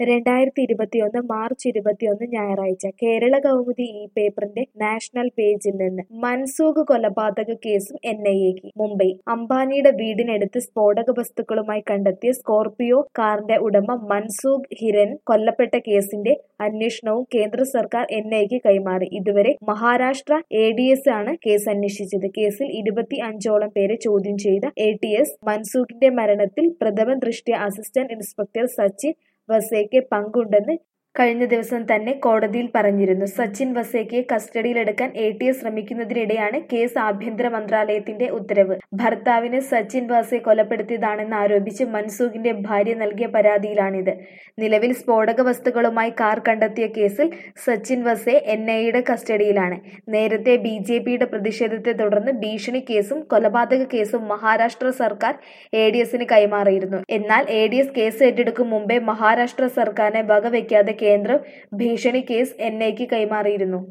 രണ്ടായിരത്തി ഇരുപത്തിയൊന്ന് മാർച്ച് ഇരുപത്തിയൊന്ന് ഞായറാഴ്ച കേരള കൗമുദി ഈ പേപ്പറിന്റെ നാഷണൽ പേജിൽ നിന്ന് മൻസൂഖ് കൊലപാതക കേസും എൻ ഐ എക്ക് മുംബൈ അംബാനിയുടെ വീടിനടുത്ത് സ്ഫോടക വസ്തുക്കളുമായി കണ്ടെത്തിയ സ്കോർപിയോ കാറിന്റെ ഉടമ മൻസൂഖ് ഹിരൻ കൊല്ലപ്പെട്ട കേസിന്റെ അന്വേഷണവും കേന്ദ്ര സർക്കാർ എൻ ഐക്ക് കൈമാറി ഇതുവരെ മഹാരാഷ്ട്ര എ ഡി എസ് ആണ് കേസ് അന്വേഷിച്ചത് കേസിൽ ഇരുപത്തി അഞ്ചോളം പേരെ ചോദ്യം ചെയ്ത എ ടി എസ് മൻസൂഖിന്റെ മരണത്തിൽ പ്രഥമ ദൃഷ്ട്യ അസിസ്റ്റന്റ് ഇൻസ്പെക്ടർ സച്ചിൻ വസേക്ക് പങ്കുണ്ടെന്ന് കഴിഞ്ഞ ദിവസം തന്നെ കോടതിയിൽ പറഞ്ഞിരുന്നു സച്ചിൻ വസേക്കയെ കസ്റ്റഡിയിലെടുക്കാൻ എ ടി എസ് ശ്രമിക്കുന്നതിനിടെയാണ് കേസ് ആഭ്യന്തര മന്ത്രാലയത്തിന്റെ ഉത്തരവ് ഭർത്താവിനെ സച്ചിൻ വസെ കൊലപ്പെടുത്തിയതാണെന്ന് ആരോപിച്ച് മൻസൂഖിന്റെ ഭാര്യ നൽകിയ പരാതിയിലാണിത് നിലവിൽ സ്ഫോടക വസ്തുക്കളുമായി കാർ കണ്ടെത്തിയ കേസിൽ സച്ചിൻ വസെ എൻ ഐയുടെ കസ്റ്റഡിയിലാണ് നേരത്തെ ബി ജെ പിയുടെ പ്രതിഷേധത്തെ തുടർന്ന് ഭീഷണി കേസും കൊലപാതക കേസും മഹാരാഷ്ട്ര സർക്കാർ എ ഡി എസിന് കൈമാറിയിരുന്നു എന്നാൽ എ ഡി എസ് കേസ് ഏറ്റെടുക്കും മുമ്പേ മഹാരാഷ്ട്ര സർക്കാരിനെ വകവയ്ക്കാതെ കേന്ദ്രം ഭീഷണി കേസ് എൻ ഐക്ക് കൈമാറിയിരുന്നു